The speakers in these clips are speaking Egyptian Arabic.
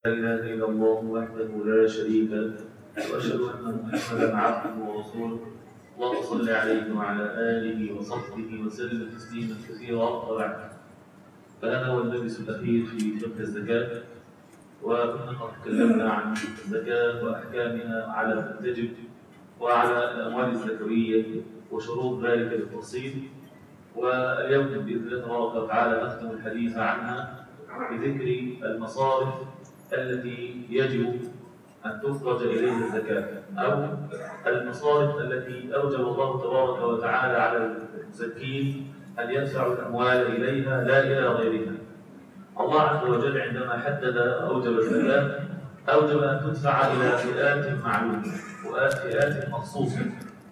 لا إله إلا الله وحده لا شريك له وأشهد أن محمدا عبده ورسوله اللهم صل عليه وعلى آله وصحبه وسلم تسليما كثيرا وبعد فهذا هو المجلس الأخير في فقه الزكاة وكنا قد تكلمنا عن الزكاة وأحكامها على من تجب وعلى الأموال الزكوية وشروط ذلك بالتفصيل واليوم بإذن الله تبارك وتعالى نختم الحديث عنها بذكر المصارف التي يجب أن تخرج إليها الزكاة أو المصارف التي أوجب الله تبارك وتعالى على المزكين أن يدفعوا الأموال إليها لا إلى غيرها الله عز وجل عندما حدد أوجب الزكاة أوجب أن تدفع إلى فئات معلومة وفئات مخصوصة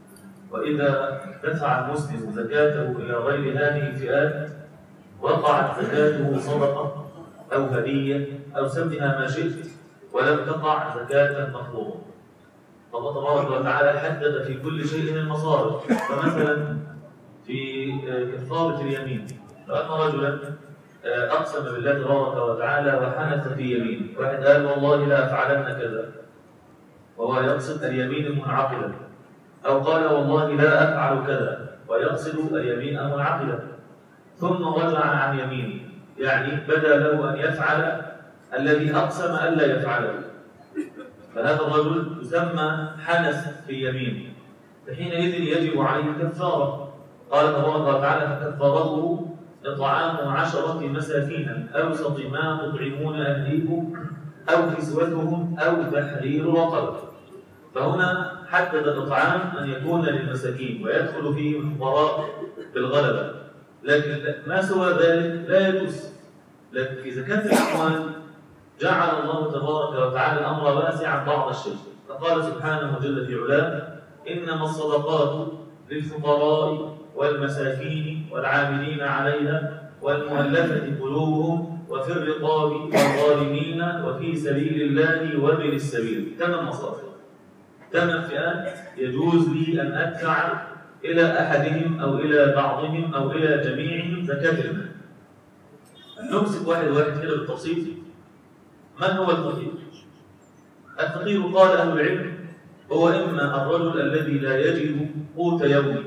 وإذا دفع المسلم زكاته إلى غير هذه الفئات وقعت زكاته صدقة أو هدية أو سمها ما شئت ولم تقع زكاة مفروضة فالله تبارك وتعالى حدد في كل شيء المصارف فمثلا في كفارة اليمين فأن رجلا أقسم بالله تبارك وتعالى وحنث في يمين واحد قال والله لا أفعلن كذا وهو يقصد اليمين المنعقدة أو قال والله لا أفعل كذا ويقصد اليمين المنعقدة ثم رجع عن يمينه يعني بدا له أن يفعل الذي أقسم ألا يفعله فهذا الرجل يسمى حنث في يمينه فحينئذ يجب عليه كفارة قال تبارك وتعالى فكفاره إطعام عشرة مساكين أوسط ما تطعمون أهليكم أو كسوتهم أو تحرير رقبة فهنا حدد الإطعام أن يكون للمساكين ويدخل فيه الفقراء بالغلبة لكن ما سوى ذلك لا يجوز لكن في زكاة الأموال جعل الله تبارك وتعالى الأمر واسعا بعض الشيء فقال سبحانه جل في علاه إنما الصدقات للفقراء والمساكين والعاملين عليها والمؤلفة قلوبهم وفي الرقاب والظالمين وفي سبيل الله وابن السبيل ثمان مصارف ثمان فئات يجوز لي أن أدفع إلى أحدهم أو إلى بعضهم أو إلى جميعهم زكاة المال نمسك واحد واحد كده بالتفصيل من هو الفقير؟ الفقير قال أهل العلم هو إما الرجل الذي لا يجد قوت يومه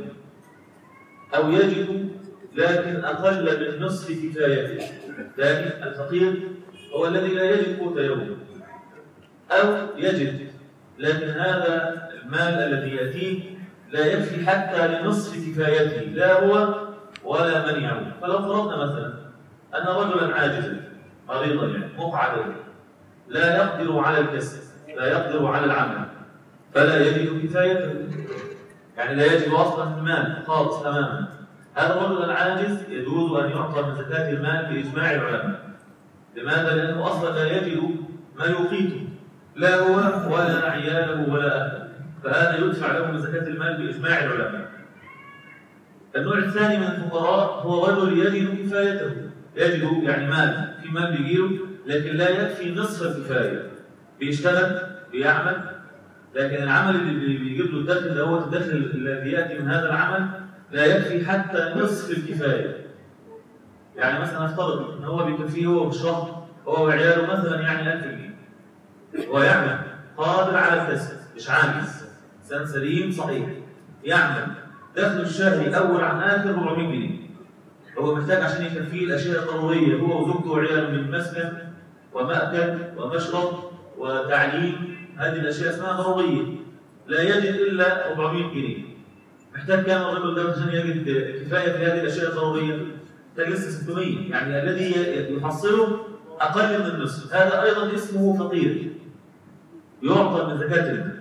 أو يجد لكن أقل من نصف كفايته ثاني الفقير هو الذي لا يجد قوت يومه أو يجد لكن هذا المال الذي يأتيه لا يكفي حتى لنصف كفايته لا هو ولا من يعود فلو فرضنا مثلا أن رجلا عاجزا مريضا يعني مقعدا لا يقدر على الكسب لا يقدر على العمل فلا يجد كفايته يعني لا يجد أصلا المال خالص تماما هذا الرجل العاجز يجوز أن يعطى من زكاة المال بإجماع العلماء لماذا؟ لأنه أصلا لا يجد ما يقيته لا هو ولا عياله ولا أهله فهذا يدفع له من زكاة المال بإجماع العلماء النوع الثاني من الفقراء هو رجل يجد كفايته يجد يعني مال في مال بيجيله لكن لا يكفي نصف الكفاية بيشتغل بيعمل لكن العمل اللي بيجيب له الدخل ده هو الدخل الذي يأتي من هذا العمل لا يكفي حتى نصف الكفاية يعني مثلا افترض ان هو بيكفيه هو بالشهر هو وعياله مثلا يعني 1000 جنيه هو يعمل قادر على الكسب مش عاجز انسان سليم صحيح يعمل دخل الشهري اول عن اخر 400 جنيه هو محتاج عشان يكفيه الاشياء الضروريه هو وزوجته وعياله من مسكن ومأكل ومشرب وتعليم هذه الاشياء اسمها ضروريه لا يجد الا 400 جنيه محتاج كام الرجل ده عشان يجد كفايه في هذه الاشياء الضروريه محتاج لسه 600 يعني الذي يحصله اقل من النصف هذا ايضا اسمه فقير يعطى من زكاه المال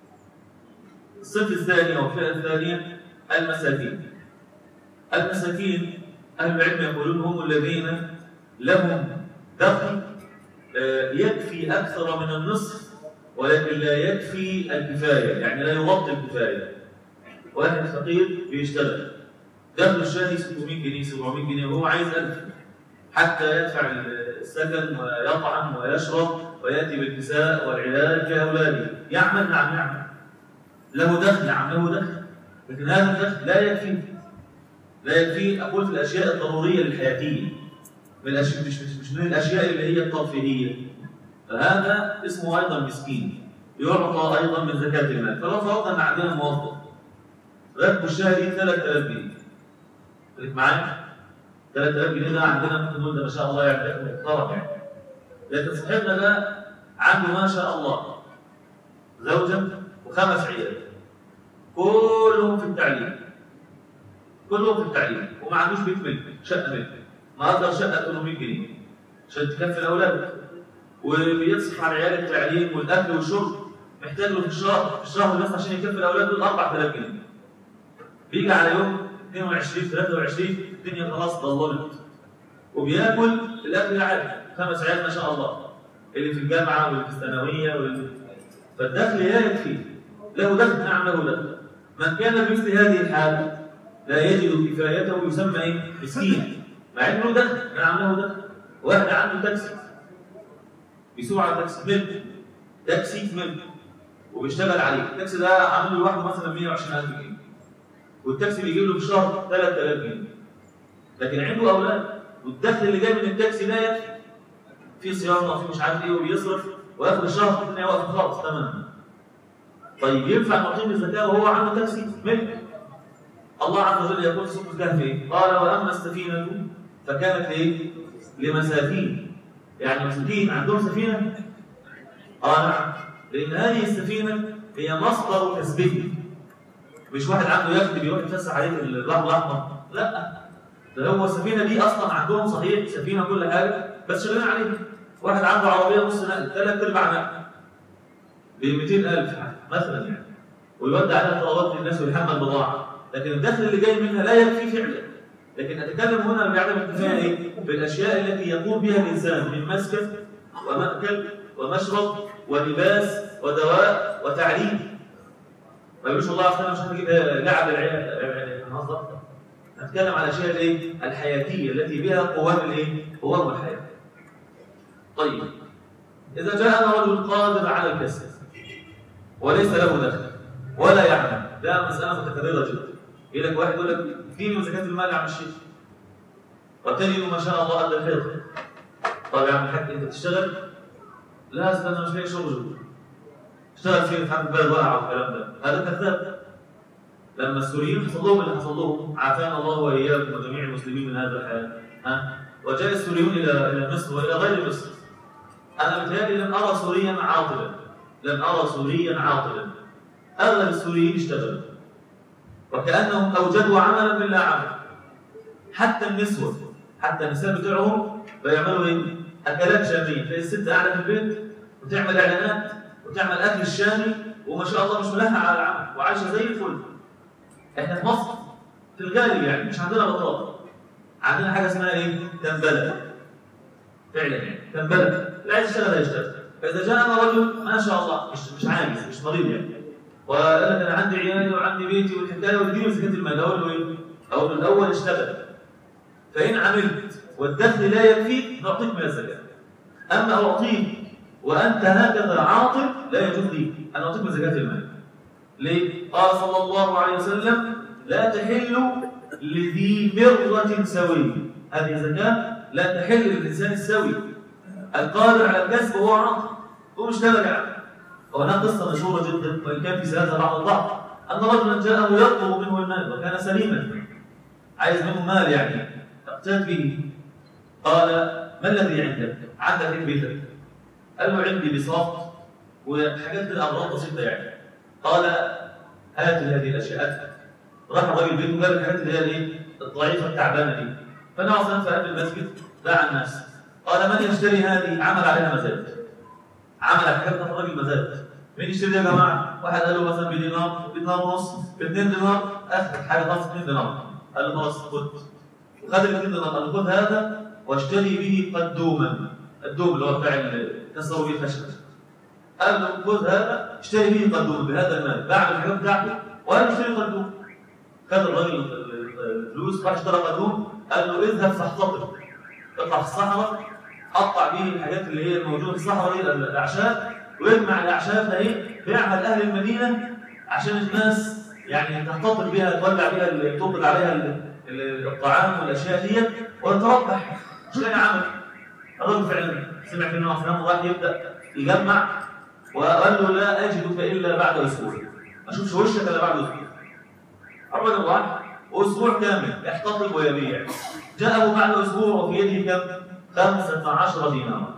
الصف الثاني او الفئه الثانيه المساكين المساكين اهل العلم يقولون هم الذين لهم دخل يكفي اكثر من النصف ولكن لا يكفي الكفايه يعني لا يغطي الكفايه واحد فقير بيشتغل دخل الشهري 600 جنيه 700 جنيه وهو عايز 1000 حتى يدفع السكن ويطعم ويشرب وياتي بالكساء والعلاج لاولاده يعمل نعم يعمل له دخل نعم له دخل لكن هذا الدخل لا يكفي لا يكفي اقول في الاشياء الضروريه الحياتيه من الأشياء مش مش مش من الاشياء اللي هي الترفيهيه فهذا اسمه ايضا مسكين يعطى ايضا من زكاه المال فلو فرضنا ان عندنا موظف راتبه الشهري 3000 جنيه خليك معايا 3000 جنيه ده عندنا ممكن نقول ده ما شاء الله يعني محترم يعني لكن صاحبنا ده عنده ما شاء الله زوجة وخمس عيال كلهم في التعليم كلهم في التعليم وما عندوش بيت ملك شقة ملك ما أقدر شقة 800 جنيه عشان تكفي الأولاد وبيصرف على عيال التعليم والأكل والشرب محتاج له في الشهر في الشهر بس عشان يكفي الأولاد دول 4000 جنيه بيجي على يوم 22 23 الدنيا خلاص ضلمت وبياكل الاكل العادي خمس عيال ما شاء الله اللي في الجامعه واللي في الثانويه واللي فالدخل لا يكفي له دخل نعم له دخل من كان بمثل هذه الحال لا يجد كفايته يسمى ايه؟ مسكين مع انه دخل نعم له دخل واحد عنده تاكسي بيسوق على تاكسي ملك تاكسي ملك وبيشتغل عليه التاكسي ده عامل له لوحده مثلا 120000 جنيه والتاكسي بيجيب له في الشهر 3000 جنيه لكن عنده اولاد والدخل اللي جاي من التاكسي ده يكفي في صيانه وفي مش عارف ايه وبيصرف واخر الشهر الدنيا واقفه خالص تمام طيب ينفع نعطيه الزكاه وهو عنده تاكسي ملك الله عز وجل يقول في سوره الكهف ايه؟ قال واما السفينه فكانت لايه؟ لمساكين يعني مساكين عندهم سفينه؟ اه نعم لان هذه السفينه هي مصدر كسبهم مش واحد عنده يخت بيروح يتفسح عليه في البحر الاحمر لا ده هو السفينه دي اصلا عندهم صحيح سفينه كل حاجه بس شغالين عليها واحد عنده عربيه نص نقل ثلاث ارباع نقل ب 200000 مثلا يعني ويودع عليها طلبات للناس ويحمل بضاعه لكن الدخل اللي جاي منها لا يكفي فعلا لكن اتكلم هنا بعدم الكفايه ايه؟ بالاشياء التي يقوم بها الانسان من مسكن ومأكل ومشرب ولباس ودواء وتعليم ما يقولش الله عز وجل مش هنجيب لعب العيال هنهزر نتكلم على الاشياء الايه؟ الحياتيه التي بها قوام الايه؟ قوام الحياه. طيب اذا جاءنا رجل قادر على الكسب وليس له دخل ولا يعمل ده مساله متكرره جدا. يجي لك واحد يقول لك اديني زكاه المال يا عم الشيخ. وتجد ما شاء الله قد الخير. طب يا عم الحاج انت بتشتغل؟ لا استنى انا مش لاقي شغل اشتغل فين في حد البلد وقع والكلام ده هذا كذاب لما السوريين حصل لهم اللي حصل لهم عافانا الله واياكم وجميع المسلمين من هذا الحال ها وجاء السوريون الى الى مصر والى غير مصر انا متهيألي لم ارى سوريا عاطلا لم ارى سوريا عاطلا اغلب السوريين اشتغلوا وكانهم اوجدوا عملا من لا عمل حتى النسوه حتى النساء بتوعهم بيعملوا ايه؟ اكلات شاميه تلاقي الست قاعده في البيت وتعمل اعلانات وتعمل اكل الشامي وما شاء الله مش ملهى على العمل وعايشه زي الفل احنا في مصر في الغالب يعني مش عندنا بطاطا عندنا حاجه اسمها ايه؟ تنبله فعلا يعني تنبله اللي عايز يشتغل هيشتغل فاذا جاءنا رجل ما شاء الله مش مش عاجز مش مريض يعني وقال لك انا عندي عيالي وعندي بيتي والحكايه واديني زكاه المال اقول له ايه؟ اقول له الاول اشتغل فان عملت والدخل لا يكفيك نعطيك من الزكاه اما اعطيك وانت هكذا عاطل لا يجوز لي ان اعطيك من زكاه المال ليه؟ قال صلى الله عليه وسلم لا تحل لذي مرة سوي هذه زكاة لا تحل للإنسان السوي القادر على الكسب وهو عاطل هو مشتغل يعني وهناك قصة مشهورة جدا وإن كان في سياسة بعض البعض أن رجلا جاءه يطلب منه المال وكان سليما عايز منه مال يعني اقتات به قال ما الذي عندك؟ عندك في بيتك؟ قال له عندي بساط وحاجات كده أمراض بسيطة يعني قال هات هذه الاشياء راح الراجل بيته وجاب الحاجات اللي هي الايه؟ الضعيفه التعبانه دي فنوع صنف في قلب المسجد باع الناس قال من يشتري هذه؟ عمل عليها مزاد عمل على الحاجات بتاعت الراجل مزاد مين يشتري يا جماعه؟ واحد قال له مثلا بدينار بدينار ونص ب 2 دينار اخذ حاجه خلاص 2 دينار قال له خلاص خد وخد ال 2 دينار قال له خد هذا واشتري به قدوما الدوم اللي هو بتاع كسروا به الخشب قال له خذ هذا اشتري به قدوم بهذا المال باع الحاجات بتاعته وقال اشتري قدوم خد الراجل الفلوس راح اشترى قدوم قال له اذهب فاحتطب اطلع في الصحراء قطع به الحاجات اللي هي الموجوده في الصحراء دي الاعشاب واجمع الاعشاب ده ايه بيعها لاهل المدينه عشان الناس يعني تحتطب بها تولع بها توقد عليها الطعام والاشياء ديت وتربح مش لاقي عمل الراجل فعلا سمع في النوع فلان راح يبدا يجمع وقال له لا اجدك الا بعد اسبوع ما اشوفش وشك الا بعد اسبوع الرجل راح اسبوع كامل يحتطب ويبيع جاءه بعد اسبوع وفي يده كم؟ 15 دينارا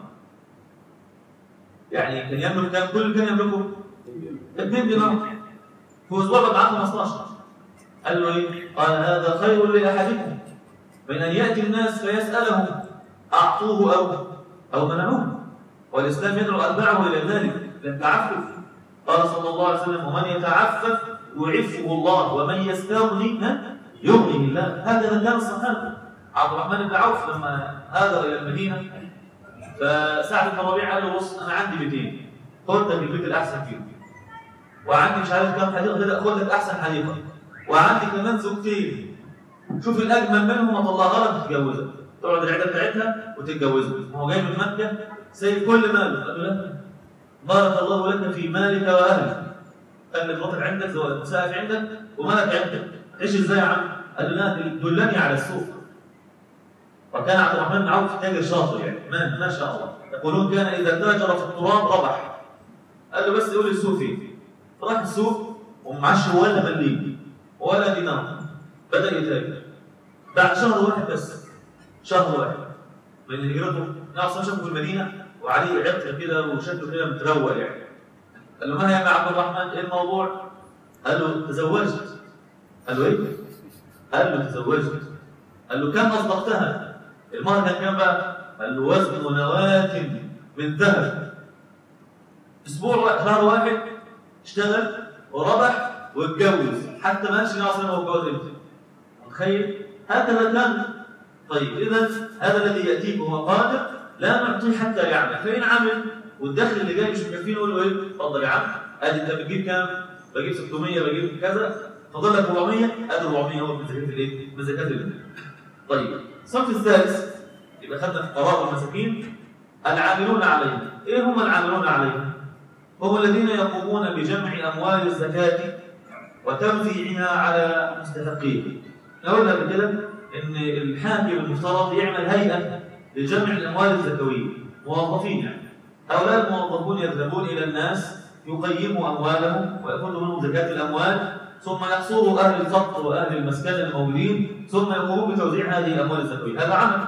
يعني كان يملك كم؟ كل كان يملكه 2 دينار في اسبوع بقى معاه 15 قال له ايه؟ قال هذا خير لاحدكم بين ان ياتي الناس فيسالهم اعطوه او او منعوه والاسلام يدعو اتباعه الى ذلك للتعفف قال صلى الله عليه وسلم ومن يتعفف يعفه الله ومن يستغني ها؟ يغنيه الله هكذا كان الصحابه عبد الرحمن بن عوف لما هاجر الى المدينه فسعد بن ربيعه قال له بص انا عندي بيتين خد لك البيت الاحسن فيهم وعندي مش عارف كام حديقه كده خد لك احسن حديقه وعندي كمان زوجتين شوف الاجمل منهم اطلعها لك تتجوزها تقعد العيله بتاعتها وتتجوزها ما هو جاي من مكه سايب كل ماله قال له لا بارك الله لك في مالك واهلك خلي مراتك عندك زوجك سقف عندك ومالك عندك تعيش ازاي يا عم؟ قال له لا دلني على السوق وكان عبد الرحمن بن عوف تاجر شاطر يعني ما, ما شاء الله يقولون كان اذا تاجر في التراب ربح قال له بس يقول لي السوق فين راح السوق ومعاش ولا مليم ولا دينار بدا يتاجر بعد شهر واحد بس شهر واحد من هجرته نعم شافه في المدينه وعليه عطر كده وشكله كده متروق يعني قال له ما يا عبد الرحمن ايه الموضوع؟ قال له تزوجت قال له ايه؟ قال له تزوجت قال له كم اصدقتها؟ المهر كان كام بقى؟ قال له وزن نواة من ذهب اسبوع واحد شهر واحد اشتغل وربح واتجوز حتى ما قالش النبي صلى هو اتجوز امتى متخيل؟ هكذا كان طيب اذا هذا الذي ياتيك وهو قادر لا نعطيه حتى يعمل فان عمل والدخل اللي جاي مش مكفيه نقول له ايه؟ اتفضل يا عم ادي انت بتجيب كام؟ بجيب 600 بجيب كذا فاضل لك 400 ادي 400 هو من زكاه الايه؟ من زكاه المال طيب الصنف الثالث يبقى خدنا الفقراء والمساكين العاملون عليهم ايه هم العاملون عليهم؟ هم الذين يقومون بجمع اموال الزكاه وتوزيعها على مستحقيه احنا قلنا قبل كده ان الحاكم المفترض يعمل هيئه لجمع الاموال الزكويه موظفين يعني هؤلاء الموظفون يذهبون الى الناس يقيموا اموالهم ويأخذوا منهم زكاه الاموال ثم يحصروا اهل الفقر واهل المسكنه الموجودين ثم يقومون بتوزيع هذه الاموال الزكويه هذا عمل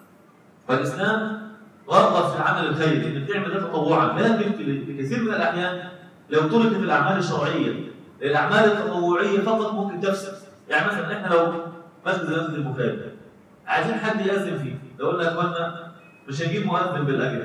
فالاسلام رغب في العمل الخيري انك تعمل ده تطوعا لكن في كثير من الاحيان لو تركت الاعمال الشرعيه الاعمال التطوعيه فقط ممكن تفسد يعني مثلا احنا لو مسجد زي مسجد البخاري عايزين حد يأذن فيه لو قلنا يا اخوانا مش هنجيب مؤذن بالاجر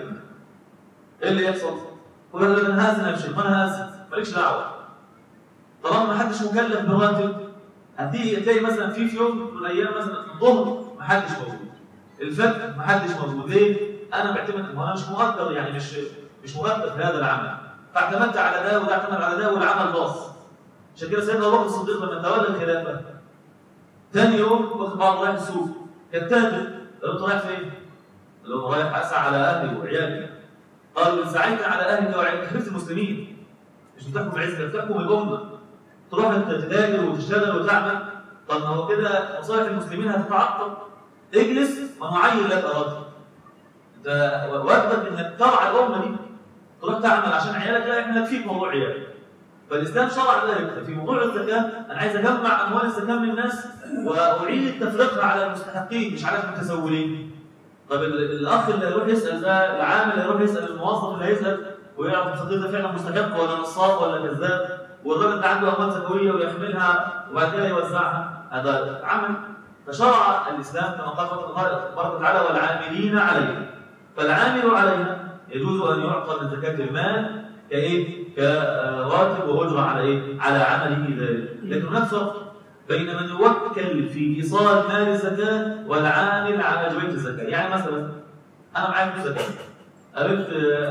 ايه اللي يحصل؟ يقول لك انا هاذن يا شيخ ما انا هاذن مالكش دعوه طالما ما حدش مكلف براتب هتيجي تلاقي مثلا في في يوم من الايام مثلا الظهر ما حدش موجود الفجر ما حدش موجود ليه؟ انا بعتمد ما انا مش مقدر يعني مش مش مرتب في هذا العمل فاعتمدت على ده وده اعتمد على ده والعمل باظ عشان كده سيدنا ابو بكر الصديق لما تولى الخلافه ثاني يوم واخد بعض رايح السوق كان تاجر قال له رايح فين؟ قال له رايح اسعى على اهلي وعيالي قال ان سعيت على اهلك وعيالك خفت المسلمين مش بتحكم عزك بتحكم الامه تروح انت تتاجر وتشتغل وتعمل طب ما هو كده مصالح المسلمين هتتعطل اجلس ونعين لك ارادتك انت واجبك انك ترعى الامه دي تروح تعمل عشان عيالك لا احنا نكفيك موضوع عيالك فالاسلام شرع ذلك في موضوع الزكاه انا عايز اجمع اموال الزكاه من الناس واعيد تفريقها على المستحقين مش على المتسولين طب الاخ اللي هيروح يسال ده العامل اللي هيروح يسال الموظف اللي هيسال ويعرف الفقير ده فعلا مستحق ولا نصاب ولا كذاب والراجل ده عنده اموال زكويه ويحملها وبعد كده يوزعها هذا عمل فشرع الاسلام كما قال الله تبارك وتعالى والعاملين عليها فالعامل عليها يجوز ان يعطى من زكاه المال كايه؟ كراتب واجره على ايه؟ على عمله ذلك، لكن هناك فرق بين من يوكل في ايصال مال الزكاه والعامل على جبهه الزكاه، يعني مثلا انا معايا فلوس زكاه قابلت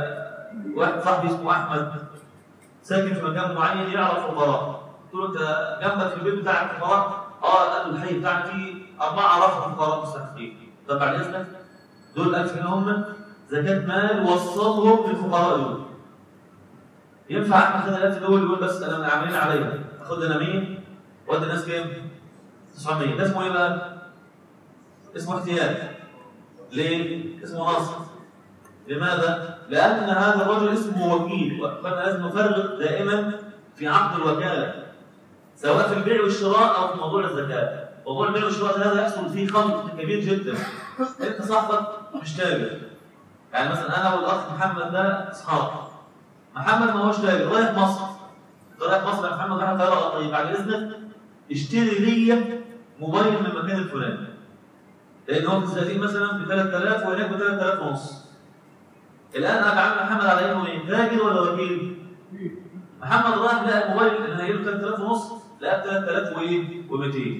واحد صاحبي اسمه احمد ساكن في مكان معين يعرف فقراء، قلت له انت جنبك في البيت بتاعك فقراء؟ اه قال له الحي بتاعك فيه اربعه رفع فقراء مستحقين، طب بعد اذنك دول 1000 جنيه هم زكاه مال وصلهم للفقراء دول. ينفع احمد خد ال1000 دول يقول بس انا عاملين عليا اخد انا 100 وادي الناس كام؟ 900 ده اسمه ايه بقى؟ اسمه احتيال ليه؟ اسمه نصب لماذا؟ لأن هذا الرجل اسمه وكيل فأنا لازم نفرق دائما في عقد الوكالة سواء في البيع والشراء أو في موضوع الزكاة موضوع البيع والشراء هذا يحصل فيه خلط كبير جدا أنت صاحبك مش تاجر يعني مثلا أنا والأخ محمد ده أصحاب محمد ما هوش تاجر رايح مصر رايح مصر يا محمد رايح القاهرة طيب بعد إذنك اشتري لي موبايل من المكان الفلاني لأن هو في الزقازيق مثلا ب 3000 وهناك ب 3000 ونص الآن أنا محمد على إنه إيه؟ تاجر ولا وكيل؟ محمد راح لقى الموبايل اللي هيجيله 3000 ونص لقى 3200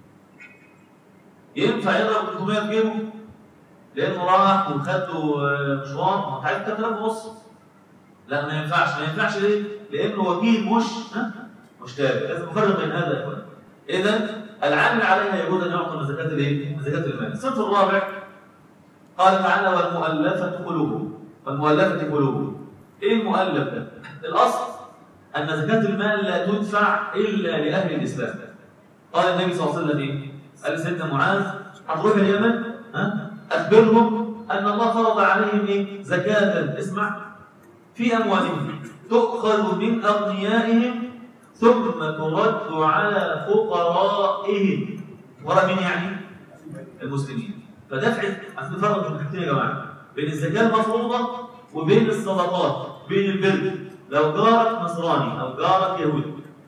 ينفع يضرب 300 في جيبه؟ لأنه راح وخد له مشوار ما انت عايز 3000 ونص لا ما ينفعش ما ينفعش ليه؟ لأنه وكيل مش ها؟ مش تاجر لازم نفرق بين هذا يا اخوان إذا العامل عليها يجوز أن يعطى من زكاة الإيه؟ من زكاة المال الصنف الرابع قال تعالى والمؤلفة قلوبهم والمؤلفة قلوبهم إيه المؤلف ده؟ الأصل أن زكاة المال لا تدفع إلا لأهل الإسلام قال النبي صلى الله عليه وسلم إيه؟ قال سيدنا معاذ هتروح اليمن ها؟ أخبرهم أن الله فرض عليهم إيه؟ زكاة اسمع في أموالهم تؤخذ من أغنيائهم ثم ترد على فقرائهم وراء مين يعني؟ المسلمين فدفع عشان نفرق بين حاجتين يا جماعه بين الزكاه المفروضه وبين الصدقات بين البر لو جارك نصراني او جارك يهودي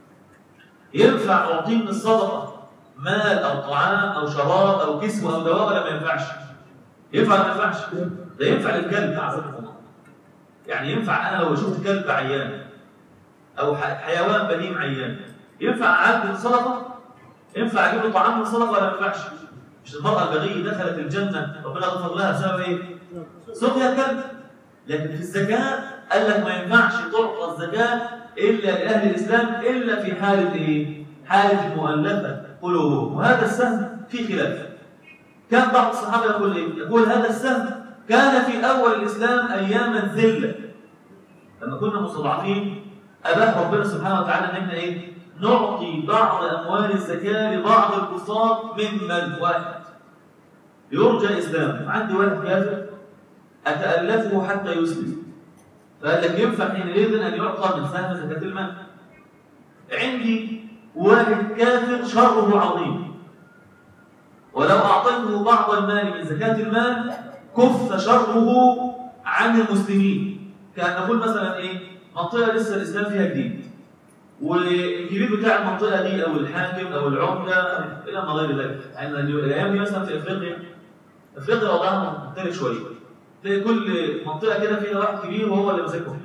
ينفع اعطيه من الصدقه مال او طعام او شراب او كسوه او دواء ولا ما ينفعش؟ ينفع ولا ما ينفعش؟ ده ينفع للكلب اعزكم الله يعني ينفع انا لو شفت كلب عيان او حيوان بهيم عيان ينفع اعد من صدقه؟ ينفع اجيب له طعام من صدقه ولا ما ينفعش؟ مش المرأة البغية دخلت الجنة ربنا غفر لها بسبب ايه؟ سقيا كلب لكن في الزكاة قال لك ما ينفعش تعطى الزكاة إلا لأهل الإسلام إلا في حالة إيه؟ حالة المؤلفة قلوبهم وهذا السهم في خلاف كان بعض الصحابة يقول إيه؟ يقول هذا السهم كان في أول الإسلام أيام الذلة لما كنا مستضعفين أباح ربنا سبحانه وتعالى إن إحنا إيه؟ نعطي بعض أموال الزكاة لبعض الكفار ممن واحد يرجى إسلامه عندي واحد كافر أتألفه حتى يسلم فقال لك ينفع حينئذ أن يعطى من سهم زكاة المال عندي واحد كافر شره عظيم ولو أعطيته بعض المال من زكاة المال كف شره عن المسلمين كأن نقول مثلا إيه منطقة لسه الإسلام فيها جديد والكبير بتاع المنطقة دي أو الحاكم أو العمدة إلى ما غير ذلك يعني الأيام دي مثلا في أفريقيا أفريقيا وضعها مختلف شوية تلاقي كل منطقة كده فيها واحد كبير وهو اللي ماسكهم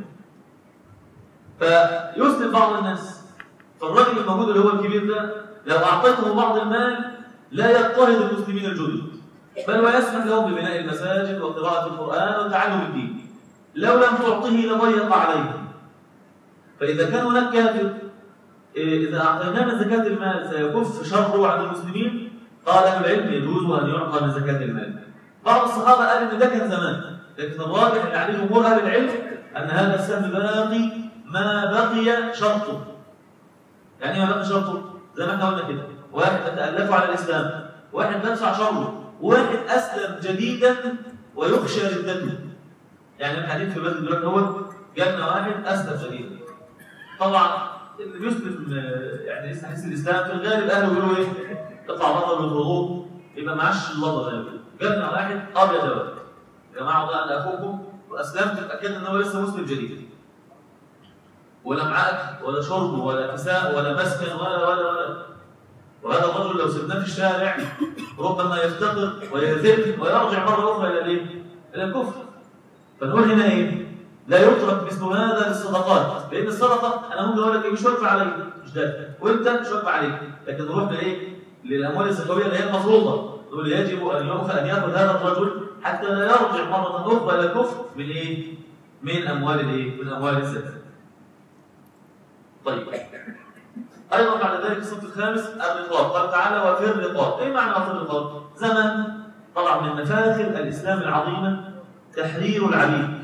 فيسلم بعض الناس فالراجل الموجود اللي هو الكبير ده لو أعطيته بعض المال لا يضطهد المسلمين الجدد بل ويسمح لهم ببناء المساجد وقراءة القرآن وتعلم الدين لو لم تعطه لضيق عليهم فإذا كان هناك كافر إذا أعطيناه من زكاة المال سيكف شره عن المسلمين قال أهل العلم يجوز أن يعطى من زكاة المال بعض الصحابة قال إن ده كان زمان لكن الراجح اللي عليه جمهور أهل العلم أن هذا السهم باقي ما بقي شرطه يعني ايه ما بقي شرطه؟ زي ما احنا قلنا كده واحد تتألفه على الإسلام واحد تدفع شره واحد أسلم جديدا ويخشى ردته يعني الحديث في بدر دلوقتي هو جالنا واحد أسلم جديدا طبعا اللي بيسلم يعني لسه حديث الإسلام في الغالب أهله بيقولوا إيه؟ اطلع بره الوضوء يبقى معاش اللضا زي ما بيقولوا جالنا واحد ابيض يا ولد يا جماعه والله انا اخوكم واسلمت اتاكدنا ان هو لسه مسلم جديد ولا معاه اكل ولا شرب ولا كساء ولا مسكن ولا ولا ولا وهذا الرجل لو سبناه في الشارع ربما يفتقر ويذل ويرجع مره اخرى الى الايه؟ الى الكفر فنقول هنا ايه؟ لا يترك مثل هذا للصدقات لان الصدقه انا ممكن اقول لك إيه مش واقفه عليك مش ده وانت مش واقفه عليك لكن نروح لايه؟ للاموال الزكويه اللي هي المفروضه نقول يجب ان يؤخذ ان ياخذ هذا الرجل حتى لا يرجع مره اخرى الى الكفر من ايه؟ من اموال الايه؟ من اموال الزكاه. طيب ايضا بعد ذلك الصف الخامس الرقاب قال تعالى وفي الرقاب ايه معنى وفي الرقاب؟ زمن طبعا من مفاخر الاسلام العظيمه تحرير العبيد.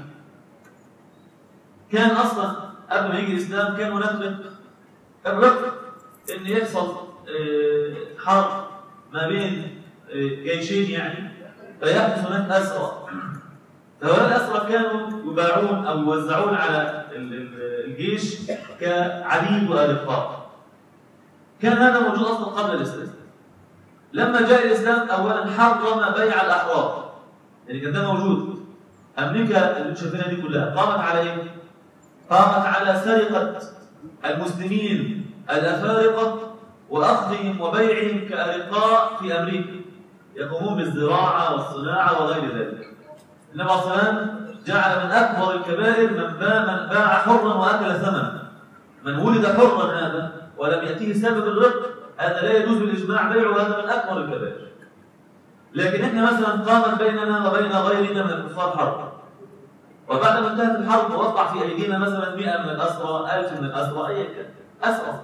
كان اصلا قبل ما يجي الاسلام كان هناك رق الرق ان يحصل حرب ما بين جيشين يعني فيحدث هناك أسرى فهؤلاء الأسرى كانوا يباعون أو يوزعون على الجيش كعبيد وأرقاء كان هذا موجود أصلا قبل الإسلام لما جاء الإسلام أولا حرم بيع الأحرار يعني كان ده موجود أمريكا اللي شايفينها دي كلها قامت على إيه؟ قامت على سرقة المسلمين الأفارقة وأخذهم وبيعهم كأرقاء في أمريكا يقومون بالزراعة والصناعة وغير ذلك النبي صلى الله عليه وسلم جعل من أكبر الكبائر من باع, من باع حرا وأكل ثمنا من ولد حرا هذا ولم يأتيه سبب الرق هذا لا يجوز بالإجماع بيعه وهذا من أكبر الكبائر لكن احنا مثلا قامت بيننا وبين غيرنا من الكفار حرب وبعد ما انتهت الحرب وقع في ايدينا مثلا 100 من الاسرى 1000 من الاسرى ايا كان اسرى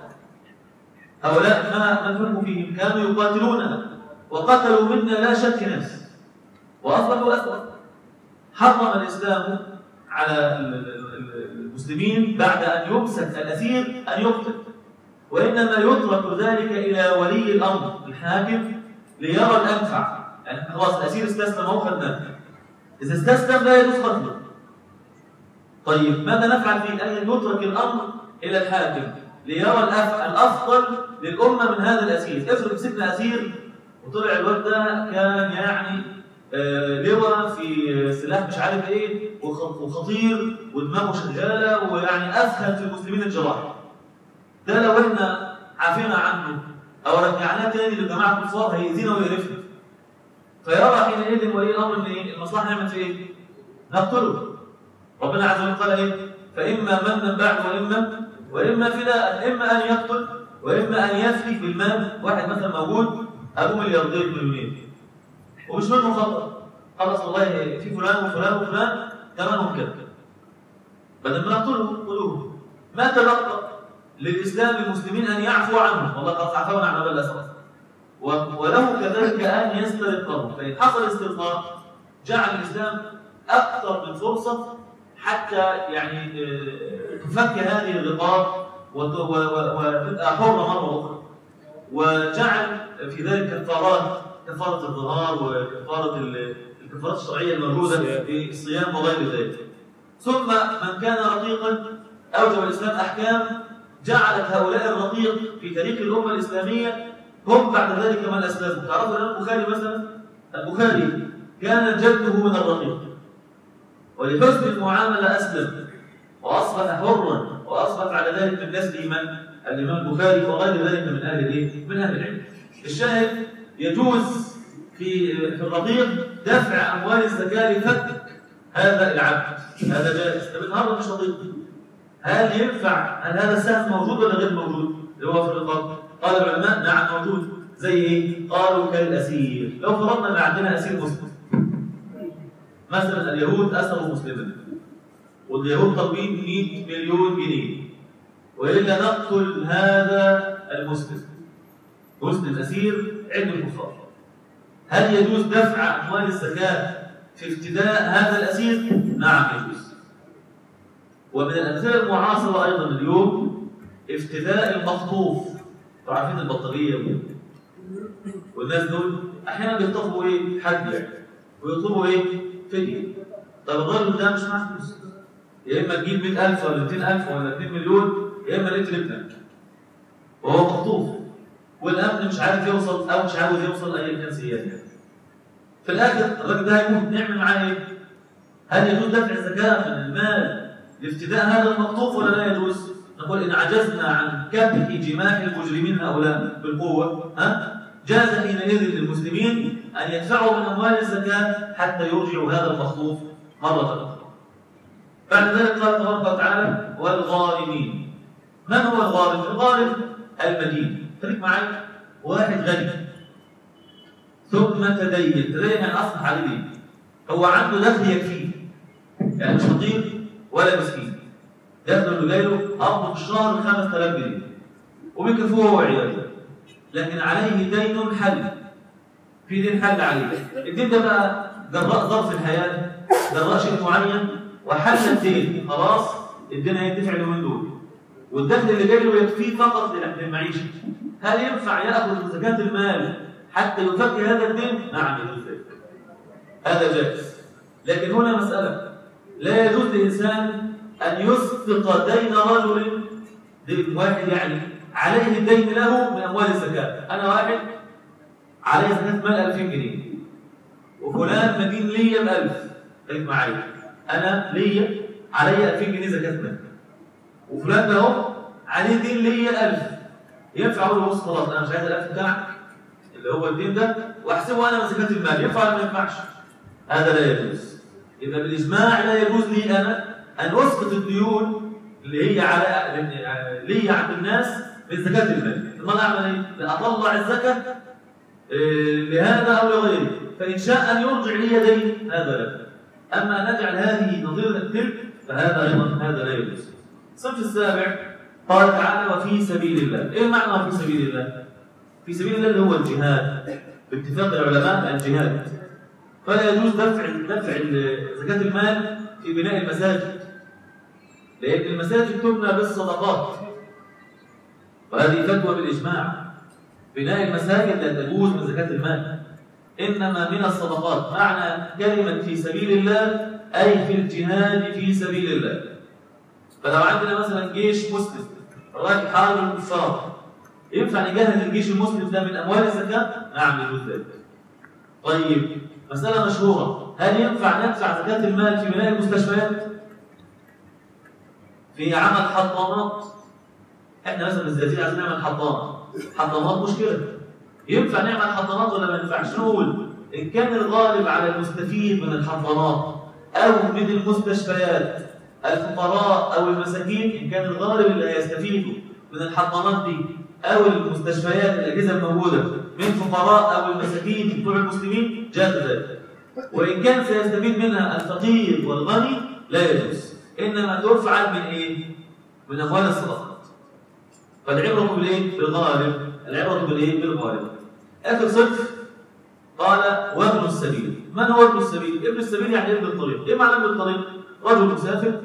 هؤلاء ما نفهم فيهم كانوا يقاتلوننا وقتلوا منا لا شك نفس واصبحوا اسرى حرم الاسلام على المسلمين بعد ان يمسك الاسير ان يقتل وانما يترك ذلك الى ولي الامر الحاكم ليرى الانفع يعني خلاص الاسير استسلم اهو خدناه اذا استسلم لا يجوز قتله طيب ماذا نفعل فيه؟ ان يترك الامر الى الحاكم ليرى الافضل للامه من هذا الاسير افرض مسكنا اسير وطلع الواد ده كان يعني آه لواء في سلاح مش عارف ايه وخطير ودماغه شغاله ويعني اسهل في المسلمين الجراح ده لو احنا عافينا عنه او رجعناه تاني للجماعه الكفار هيأذينا ويقرفنا فيرى حينئذ ولي الامر ان المصلحه نعمل في ايه؟ نقتله ربنا عز وجل قال ايه؟ فاما منا بعد واما واما فداء اما ان يقتل واما ان يفدي بالمال واحد مثلا موجود ابو ملياردير مليونير ومش منه خطر خلاص والله في فلان وفلان وفلان ثمنهم كذا بدل ما نقتلهم قتلوهم ما تبقى للاسلام المسلمين ان يعفوا عنهم والله قد عفونا عن ابا الاسد وله كذلك أن يسترقه فإن حصل استرقاق جعل الإسلام أكثر من فرصة حتى يعني آه، تفك هذه الرقاب وتبقى حرة مرة أخرى وجعل في ذلك كفارات كفارة الظهار وكفارة الكفارات الشرعية الموجودة في الصيام وغير ذلك ثم من كان رقيقا أوجب الإسلام أحكام جعلت هؤلاء الرقيق في تاريخ الأمة الإسلامية هم بعد ذلك من أسلموا تعرفوا الإمام البخاري مثلا البخاري كان جده من الرقيق ولحسن المعاملة أسلم وأصبح حرا وأصبح على ذلك من نسل من الإمام البخاري وغير ذلك من أهل الإيه؟ من أهل العلم الشاهد يجوز في في الرقيق دفع أموال الزكاة لفك هذا العبد هذا جائز طب النهارده مش رقيق هل ينفع هل هذا السهم موجود ولا غير موجود اللي هو في الرقاب قال العلماء نعم موجود زي ايه؟ قالوا كالاسير لو فرضنا ان عندنا اسير مسلم مثلا اليهود اسروا مسلما واليهود طالبين 100 مليون جنيه والا نقتل هذا المسلم مسلم اسير عند الكفار هل يجوز دفع اموال الزكاه في افتداء هذا الاسير؟ نعم يجوز ومن الامثله المعاصره ايضا اليوم افتداء المخطوف عارفين البطاريه والناس دول احيانا بيخطفوا ايه حد يعني ويطلبوا ايه فديه طب الراجل ده مش معاه فلوس يا اما تجيب 100000 ولا 200000 ولا 2 مليون يا اما نقتل ابنك وهو مخطوف والامن مش عارف يوصل او مش عاوز يوصل لاي كان سياسي في الاخر الراجل ده هيموت نعمل معاه ايه؟ هل يجوز دفع الزكاه من المال لافتداء هذا المخطوف ولا لا يجوز؟ نقول إن عجزنا عن كبح جماح المجرمين هؤلاء بالقوة ها جاز حينئذ للمسلمين أن يدفعوا من أموال الزكاة حتى يرجعوا هذا المخطوف مرة أخرى بعد ذلك قال تبارك وتعالى والغارمين من هو الغارم؟ الغارم المدين خليك معي واحد غني ثم تدين تدين يعني أصبح عليه هو عنده دخل يكفيه يعني مش فقير ولا مسكين دخل اللي جاي له قبض في الشهر 5000 جنيه وبيكفوه هو وعياله لكن عليه دين حل في دين حل عليه الدين ده بقى جراء ظرف الحياه جراء شيء معين وحل الدين خلاص الدين هيدفع له من دول والدخل اللي جاي له يكفيه فقط للمعيشه هل ينفع ياخذ زكاه المال حتى يفك هذا الدين؟ نعم يجوز ذلك هذا جائز لكن هنا مسألة لا يجوز لإنسان أن يسقط دين رجل دين واحد يعني عليه الدين له من أموال الزكاة أنا واحد عليه زكاة مال 2000 جنيه وفلان مدين ليا ب 1000 خليك معايا أنا ليا علي 2000 جنيه زكاة مال وفلان ده اهو عليه دين ليا 1000 ينفع اقول له بص خلاص انا مش عايز ال 1000 بتاعك اللي هو الدين ده واحسبه انا من زكاه المال ينفع ولا ما ينفعش؟ هذا لا يجوز يبقى بالاجماع لا يجوز لي انا ان اسقط الديون اللي هي على لي عند الناس من زكاه المال امال اعمل ايه؟ اطلع الزكاه إيه، لهذا او لغيره فان شاء ان يرجع لي دين هذا لا اما نجعل هذه نظيره تلك فهذا ايضا هذا لا يجوز الصنف السابع قال تعالى وفي سبيل الله ايه معنى في سبيل الله في سبيل الله اللي هو الجهاد باتفاق العلماء الجهاد فلا يجوز دفع دفع زكاة المال في بناء المساجد لأن المساجد تبنى بالصدقات وهذه فتوى بالإجماع بناء المساجد لا تجوز من زكاة المال إنما من الصدقات معنى كلمة في سبيل الله أي في الجهاد في سبيل الله فلو عندنا مثلا جيش مسلم راجل حارب الكفار ينفع نجهز الجيش المسلم ده من اموال الزكاه؟ نعم يجوز ذلك. طيب مساله مشهوره هل ينفع ندفع زكاه المال في بناء المستشفيات؟ في عمل حضانات احنا مثلا الزقازيق عايزين نعمل حضانه حضانات مشكله ينفع نعمل حضانات ولا ما ينفعش؟ نقول ان كان الغالب على المستفيد من الحضانات او من المستشفيات الفقراء او المساكين ان كان الغالب اللي هيستفيدوا من الحضانات دي او المستشفيات الاجهزه الموجوده من فقراء او المساكين بتوع المسلمين جاز ذلك وان كان سيستفيد منها الفقير والغني لا يجوز انما تفعل من ايه؟ من اموال الصدقات فالعبره بالايه؟ بالغالب العبره بالايه؟ بالغالب اخر صنف قال وابن السبيل من هو ابن السبيل؟ ابن السبيل يعني ابن الطريق ايه معنى ابن الطريق؟ رجل مسافر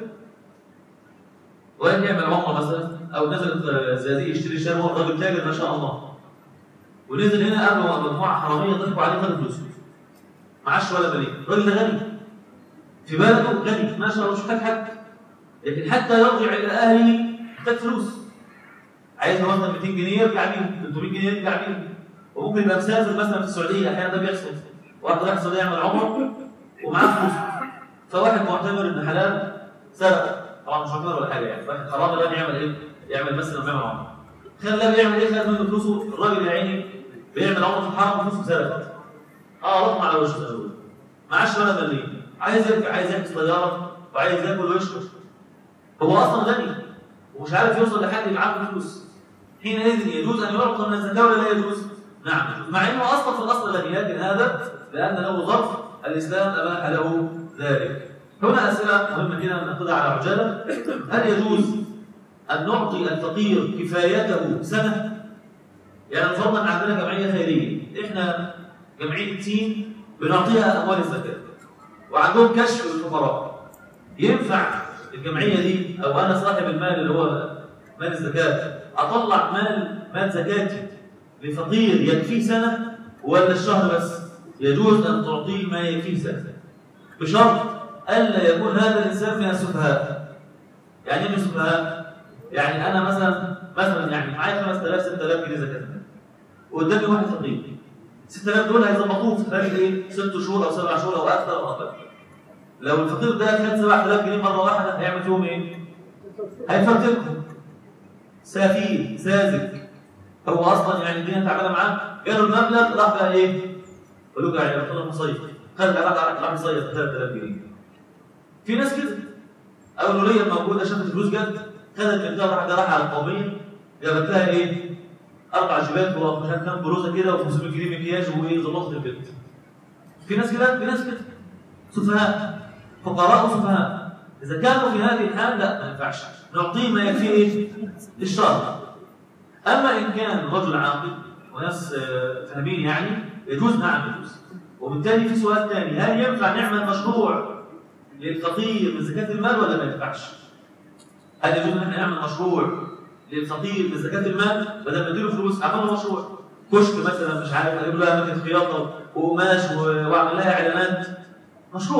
وين يعمل عمره مثلا او نزل زازي يشتري شارع هو راجل تاجر ما شاء الله ونزل هنا قابله مجموعه حراميه ضحكوا عليه خدوا فلوسه معاش ولا مليم الراجل ده غني في بلده غني ما شاء الله مش محتاج حد لكن حتى يرجع الى اهله محتاج فلوس عايز مثلا 200 جنيه يرجع بيهم 300 جنيه يرجع بيهم وممكن يبقى مسافر مثلا في السعوديه احيانا ده بيحصل واحد رايح السعوديه يعمل عمره ومعاه فلوس فواحد معتبر ابن حلال سرق طبعا مش معتبر ولا حاجه يعني واحد حرامي ده بيعمل ايه؟ يعمل مثلا بيعمل عمره خلاه بيعمل ايه؟ خد منه فلوسه الراجل يا عيني بيعمل عمره في الحرم وفلوسه سرقت اه رقم على وشه معاش ولا مليم عايز يرجع عايز يحجز طياره وعايز ياكل ويشرب هو اصلا غني ومش عارف يوصل لحد يبعت له فلوس حينئذ يجوز ان يعطى من الزكاه ولا لا يجوز؟ نعم مع انه اصلا في الاصل غني لكن هذا لان له ظرف الاسلام اباح له ذلك هنا اسئله مهمه جدا ناخذها على عجاله هل يجوز ان نعطي الفقير كفايته سنه؟ يعني فرضا عندنا جمعيه خيريه احنا جمعيه تين بنعطيها اموال الزكاه وعندهم كشف للفقراء ينفع الجمعيه دي او انا صاحب المال اللي هو مال الزكاه اطلع مال مال زكاتي لفقير يكفيه سنه ولا الشهر بس يجوز ان تعطيه ما يكفيه سنه بشرط الا يكون هذا الانسان من السفهاء يعني ايه من السفهاء يعني انا مثلا مثلا يعني معايا 5000 6000 جنيه زكاه وقدامي واحد فقير 6000 دول هيظبطوه في خلال ايه 6 شهور او 7 شهور او اكثر او اقل لو الفقير ده خد 7000 جنيه مره واحده هيعمل فيهم ايه؟ هيفرتكهم سفيه ساذج هو اصلا يعني الدنيا تعبانه معاه جاله المبلغ راح بقى ايه؟ قالوا له يعني رحت مصيف خد راح راح مصيف 3000 جنيه في ناس كده او الوليه الموجوده شافت الفلوس جت خدت بنتها راحت راح على القوميه جابت لها ايه؟ اربع جبال ومش عارف كام بلوزه كده و500 جنيه مكياج وايه ظبطت البنت في ناس كده في ناس كده سفهاء فقراء وسفهاء اذا كانوا في هذه الحال لا ما ينفعش نعطيه ما يكفيه ايه؟ للشهر اما ان كان رجل عاقل وناس فاهمين يعني يجوز نعم يجوز وبالتالي في سؤال ثاني هل ينفع نعمل مشروع للفقير من زكاه المال ولا ما ينفعش؟ هل يجوز ان احنا نعمل مشروع للفقير من زكاه المال بدل ما نديله فلوس عملوا مشروع كشك مثلا مش عارف اجيب له اماكن خياطه وقماش واعمل لها اعلانات مشروع يعني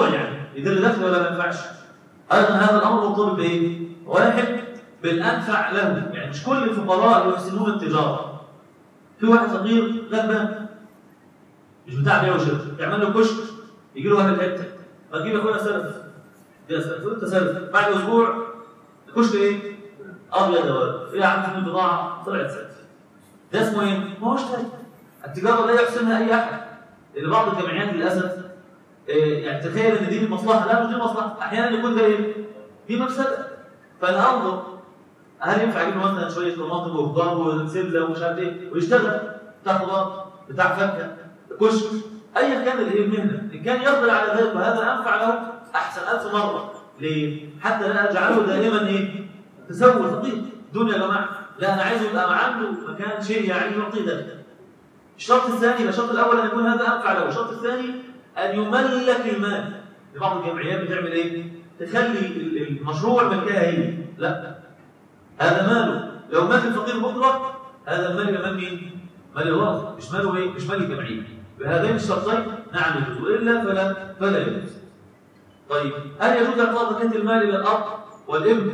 يدل دخل ولا ما ينفعش ايضا هذا الامر مرتبط بايه واحد بالانفع له يعني مش كل الفقراء يحسنون التجاره في واحد فقير غلبان مش بتاع بيع وشراء يعمل له كشك يجي له واحد حته ما تجيب يا اخويا سلف يا سلف انت سلف بعد اسبوع الكشك ايه ابيض يا ولد ايه يا عم في البضاعه طلعت سلف ده اسمه ايه؟ ما هوش تاجر التجاره لا يحسنها اي احد لان بعض الجمعيات للاسف إيه، يعني تخيل ان دي المصلحه لا مش دي مصلحه احيانا يكون ده ايه؟ دي مفسده فانا انظر هل ينفع اجيب له مثلا شويه طماطم وخضار وسله ومش عارف ايه ويشتغل بتاع خضار بتاع فاكهه كشك ايا كان الايه المهنه ان كان يقدر على ذلك وهذا انفع له احسن ألف مره ليه؟ حتى لا اجعله دائما ايه؟ تسول فقير دنيا يا جماعه لا انا عايزه يبقى عنده مكان شيء يعني يعطيه ذلك الشرط الثاني الشرط الاول ان يكون هذا انفع له الشرط الثاني ان يملك المال بعض الجمعيات بتعمل ايه تخلي المشروع ملكها هي لا هذا ماله لو مات الفقير بكره هذا المال مال مين مال الوارث مش ماله ايه مش مال الجمعيه بهذين الشرطين نعم يجوز والا فلا فلا يجوز طيب هل يجوز اعطاء زكاه المال الى الاب والابن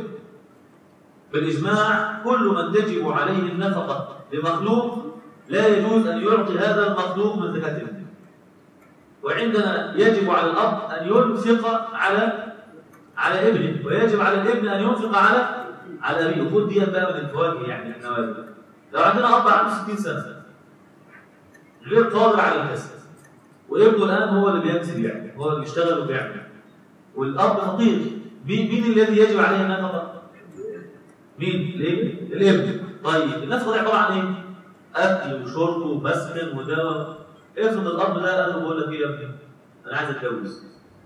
بالاجماع كل من تجب عليه النفقه لمخلوق لا يجوز أن يعطي هذا المطلوب من زكاة المال وعندنا يجب على الأب أن ينفق على على ابنه ويجب على الابن أن ينفق على على أبيه خد دي بقى من الفواكه يعني النوادي لو عندنا أب عنده 60 سنة غير قادر على الكسب وابنه الآن هو اللي بيكسب يعني هو اللي بيشتغل وبيعمل والأب فقير مين مين الذي يجب عليه النفقة؟ مين؟ الابن الابن طيب النفقة دي عبارة عن إيه؟ اكل وشرب ومسكن ودواء افرض الاب ده قال له بقول لك ايه يا ابني انا عايز اتجوز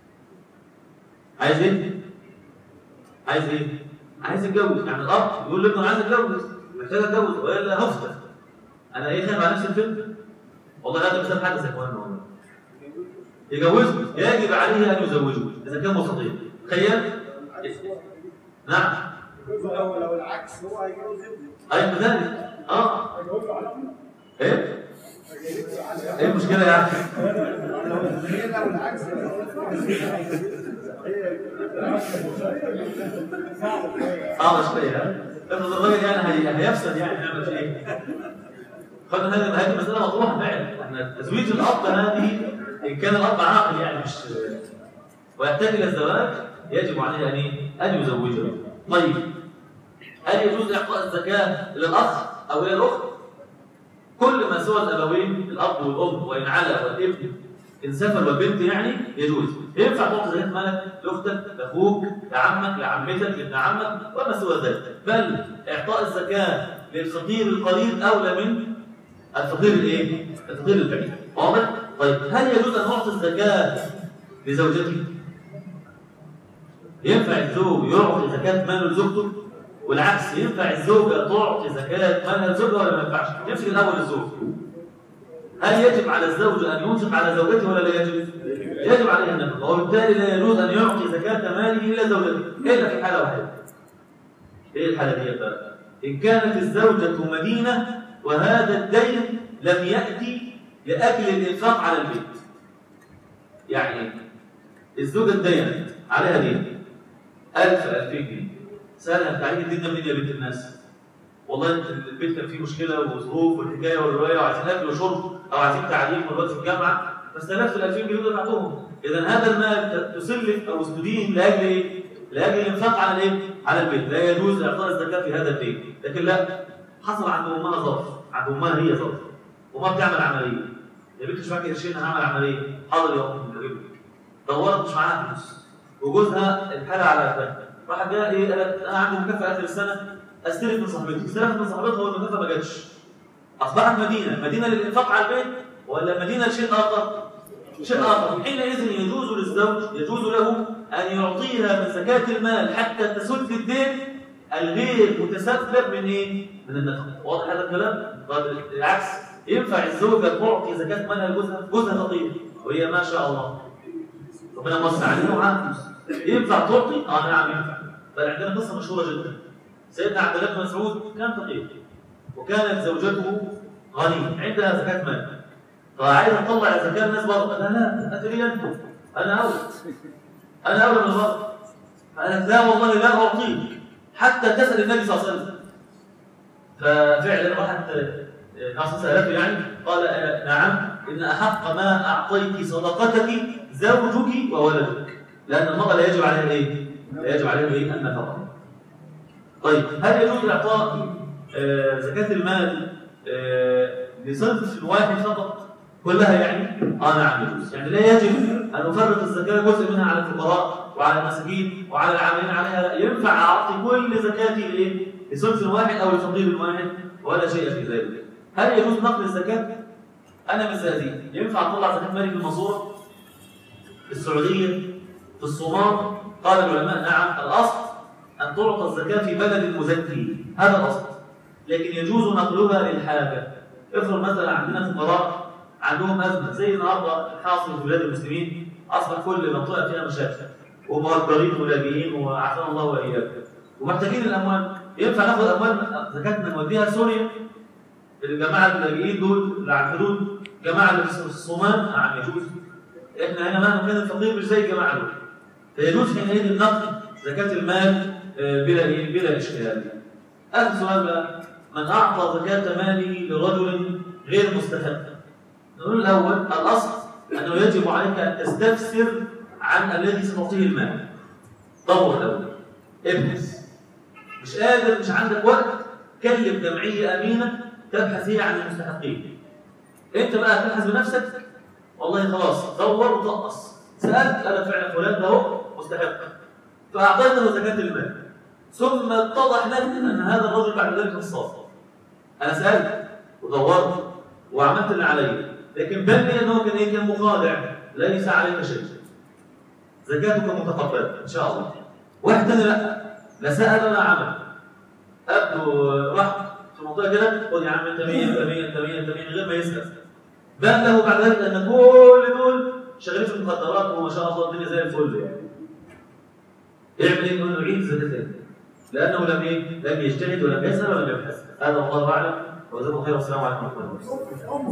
عايز ايه عايز ايه عايز اتجوز يعني الاب يقول لابنه انا عايز اتجوز محتاج اتجوز والا هفضل انا ايه خايف على نفسي الفيلم والله هذا مثال حدث يا اخوانا والله يجوزه يجب عليه ان يزوجه اذا كان مستطيع تخيل نعم لو العكس هو هيجوز ايوه ذلك اه ايه ايه المشكله يعني اه شويه افرض الراجل يعني هيفسد يعني هيعمل في ايه خدنا هذه هذه المساله مطروحه فعلا احنا تزويج الاب هذه ان كان الاب عاقل يعني مش ويحتاج الى الزواج يجب عليه ان ان يزوجه طيب هل يجوز اعطاء الزكاه للاخ أو هي الأخت كل ما سوى الأبوين الأب والأم وإن علا والابن إن سافر والبنت يعني يجوز ينفع تعطي زكاة مالك لأختك لأخوك لعمك لعمتك لابن عمك وما سوى ذلك بل إعطاء الزكاة للفقير القليل أولى من الفقير الإيه؟ الفقير البعيد واضح؟ طيب هل يجوز أن نعطي الزكاة لزوجتي؟ ينفع الزوج يعطي زكاة ماله لزوجته؟ والعكس ينفع الزوجة تعطي زكاة مالها لزوجها ولا ما ينفعش؟ نمسك الأول الزوج هل يجب على الزوج أن ينفق على زوجته ولا لا يجب؟ يجب عليه النفقة وبالتالي لا يجوز أن يعطي زكاة ماله إلا زوجته إلا في حالة واحدة إيه الحالة دي بقى؟ إن كانت الزوجة مدينة وهذا الدين لم يأتي لأجل الإنفاق على البيت يعني الزوجة الدين عليها دين 1000 2000 جنيه سألها انت عليك الدين ده منين يا بنت الناس؟ والله انت البيت كان فيه مشكله وظروف والحكايه والروايه وعايزين اكل وشرب او عايزين تعليم والوقت في الجامعه فاستلفت ال 2000 جنيه دفعتهم اذا هذا المال تسلف او تدين لاجل ايه؟ لاجل الانفاق على الايه؟ على البيت لا يجوز اعطاء الزكاه في هذا الدين لكن لا حصل عند امها ظرف عند امها هي ظرف وما بتعمل عمليه يا بنت مش معاك قرشين هعمل عمليه حاضر يا ام دورت مش معاها فلوس وجوزها الحاله على قدها راح جاء ايه قالت انا عندي مكافاه اخر السنه استلف من صاحبتي استلفت من صاحبتها والمكافاه ما جاتش اصبحت مدينه مدينه للانفاق على البيت ولا مدينه لشيء اخر شيء اخر حينئذ يجوز للزوج يجوز له ان يعطيها من زكاه المال حتى تسد الدين الغير متسبب من ايه؟ من النفقه واضح هذا الكلام؟ طيب العكس ينفع الزوجه تعطي زكاه مالها لجوزها جوزها فقير وهي ما شاء الله ربنا موسع عليها وعاها ينفع تعطي؟ اه نعم ينفع بل عندنا قصه مشهوره جدا سيدنا عبد الله بن مسعود كان فقير وكانت زوجته غنية عندها زكاة مال فعايزة تطلع زكاة الناس بره لا لا أدري أنت أنا أوت انا اولى من المرأة قالت لا والله لا اعطيك حتى تسال النبي صلى الله عليه وسلم ففعلا راحت ناصر سالته يعني قال آه، نعم ان احق ما اعطيت صدقتك زوجك وولدك لان المراه لا يجب عليها ايه؟ لا يجب عليها ايه؟ النفقه طيب هل يجوز اعطاء آه، زكاه المال آه، لصنف واحد فقط كلها يعني؟ اه نعم يجوز يعني لا يجب ان افرق الزكاه جزء منها على الفقراء وعلى المساكين وعلى العاملين عليها لا ينفع اعطي كل زكاتي لايه؟ لصنف واحد او لفقير واحد ولا شيء في ذلك هل يجوز نقل الزكاه؟ انا من الزقازيق ينفع اطلع زكاه مالي في المنصوره؟ في السعوديه؟ في الصومال؟ قال العلماء نعم الاصل ان تعطى الزكاه في بلد المزكي هذا الاصل لكن يجوز نقلها للحاجه افرض مثلا عندنا فقراء عندهم ازمه زي النهارده الحاصل في بلاد المسلمين اصبح كل منطقه فيها مشاكل ومهجرين ولاجئين وعافانا الله واياكم ومحتاجين الاموال ينفع ناخد اموال زكاتنا نوديها سوريا الجماعه اللاجئين دول اللي على الحدود جماعه اللي في الصومال نعم يجوز احنا هنا مهما كان الفقير مش زي الجماعه دول فيجوز حينئذ النقل زكاه المال آه، بلا ايه بلا اشكال اخر سؤال بقى من اعطى زكاه مالي لرجل غير مستحق نقول الاول الاصل انه يجب عليك ان تستفسر عن الذي ستعطيه المال دور الاول ابحث مش قادر مش عندك وقت كلم جمعيه امينه تبحث هي عن المستحقين انت بقى تبحث بنفسك والله خلاص دور وطقس سالت انا فعلا فلان ده هو مستحق فاعطيته زكاه المال ثم اتضح لك ان هذا الرجل بعد ذلك نصاب انا سالت ودورت وعملت اللي علي لكن بان لي انه كان ايه كان مخادع ليس عليك شيء زكاتك متقبله ان شاء الله واحد تاني لا لا سال ولا عمل ابدو راح في منطقه كده خد يا عم انت 100 انت 100 انت 100 انت 100 من غير ما يسال بان له بعد ذلك ان كل دول شغالين في المخدرات وما شاء الله الدنيا زي الفل يعني يعمل ايه؟ يقول له عيد زكاه لانه لم ايه؟ لم يجتهد ولم يسال ولم يبحث هذا والله اعلم وجزاكم خير والسلام عليكم ورحمه الله